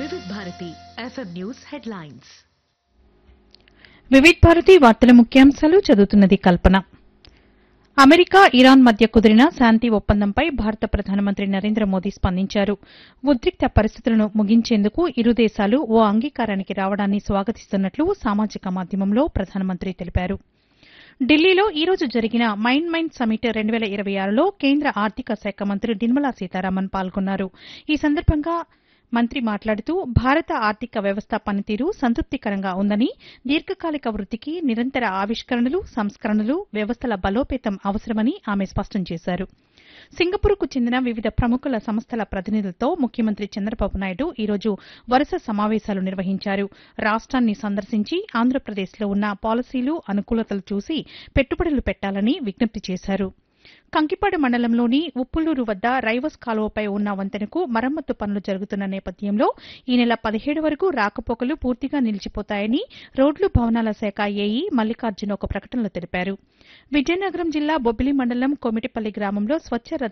వివిధ Bharati FM news headlines Vividh Bharati వార్తల ముఖ్యాంశాలు చదువుతున్నది కల్పన అమెరికా ఇరాన్ మధ్య కుదిరిన శాంతి ఒప్పందంపై భారత ప్రధానమంత్రి నరేంద్ర మోదీ స్పందించారు ఉద్రిక్త పరిస్థితులను ముగించేందుకు ఇరు దేశాలు ఓ అంగీకారానికి రావడాన్ని స్వాగతిస్తున్నట్లు సామాజిక మాధ్యమంలో ప్రధానమంత్రి తెలిపారు ఢిల్లీలో ఈ రోజు జరిగిన మైండ్ మైండ్ సమిట్ రెండు వేల ఇరవై ఆరులో కేంద్ర ఆర్థిక శాఖ మంత్రి నిర్మలా సీతారామన్ పాల్గొన్నారు ఈ సందర్భంగా మంత్రి మాట్లాడుతూ భారత ఆర్థిక వ్యవస్థ పనితీరు సంతృప్తికరంగా ఉందని దీర్ఘకాలిక వృద్దికి నిరంతర ఆవిష్కరణలు సంస్కరణలు వ్యవస్థల బలోపేతం అవసరమని ఆమె స్పష్టం చేశారు సింగపూర్కు చెందిన వివిధ ప్రముఖుల సంస్థల ప్రతినిధులతో ముఖ్యమంత్రి చంద్రబాబు నాయుడు ఈ రోజు వరుస సమావేశాలు నిర్వహించారు రాష్ట్రాన్ని సందర్శించి ఆంధ్రప్రదేశ్లో ఉన్న పాలసీలు అనుకూలతలు చూసి పెట్టుబడులు పెట్టాలని విజ్ఞప్తి చేశారు కంకిపాడు మండలంలోని ఉప్పులూరు వద్ద రైవస్ కాలువపై ఉన్న వంతెనకు మరమ్మతు పనులు జరుగుతున్న నేపథ్యంలో ఈ నెల పదిహేడు వరకు రాకపోకలు పూర్తిగా నిలిచిపోతాయని రోడ్లు భవనాల శాఖ ఏఈ మల్లికార్జున ఒక ప్రకటనలో తెలిపారు విజయనగరం జిల్లా బొబ్బిలి మండలం కొమిటిపల్లి గ్రామంలో స్వచ్ఛ రథ